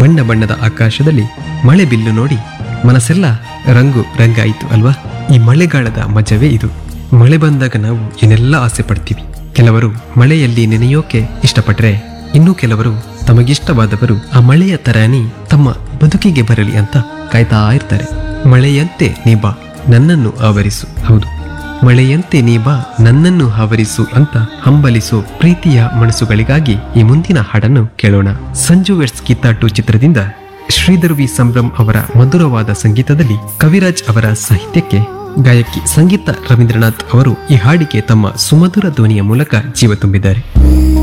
ಬಣ್ಣ ಬಣ್ಣದ ಆಕಾಶದಲ್ಲಿ ಮಳೆ ಬಿಲ್ಲು ನೋಡಿ ಮನಸ್ಸೆಲ್ಲ ರಂಗು ರಂಗಾಯಿತು ಅಲ್ವಾ ಈ ಮಳೆಗಾಲದ ಮಜವೇ ಇದು ಮಳೆ ಬಂದಾಗ ನಾವು ಏನೆಲ್ಲ ಆಸೆ ಪಡ್ತೀವಿ ಕೆಲವರು ಮಳೆಯಲ್ಲಿ ನೆನೆಯೋಕೆ ಇಷ್ಟಪಟ್ರೆ ಇನ್ನು ಕೆಲವರು ತಮಗಿಷ್ಟವಾದವರು ಆ ಮಳೆಯ ತರಾನಿ ತಮ್ಮ ಬದುಕಿಗೆ ಬರಲಿ ಅಂತ ಕಾಯ್ತಾ ಇರ್ತಾರೆ ಮಳೆಯಂತೆ ನೀ ಬಾ ನನ್ನನ್ನು ಆವರಿಸು ಹೌದು ಮಳೆಯಂತೆ ನೀ ಬಾ ನನ್ನನ್ನು ಆವರಿಸು ಅಂತ ಹಂಬಲಿಸೋ ಪ್ರೀತಿಯ ಮನಸ್ಸುಗಳಿಗಾಗಿ ಈ ಮುಂದಿನ ಹಾಡನ್ನು ಕೇಳೋಣ ಸಂಜು ವೆಟ್ಸ್ ಕಿತ್ತಾಟು ಚಿತ್ರದಿಂದ ಶ್ರೀಧರ್ ವಿ ಸಂಭ್ರಮ್ ಅವರ ಮಧುರವಾದ ಸಂಗೀತದಲ್ಲಿ ಕವಿರಾಜ್ ಅವರ ಸಾಹಿತ್ಯಕ್ಕೆ ಗಾಯಕಿ ಸಂಗೀತ ರವೀಂದ್ರನಾಥ್ ಅವರು ಈ ಹಾಡಿಗೆ ತಮ್ಮ ಸುಮಧುರ ಧ್ವನಿಯ ಮೂಲಕ ಜೀವ ತುಂಬಿದ್ದಾರೆ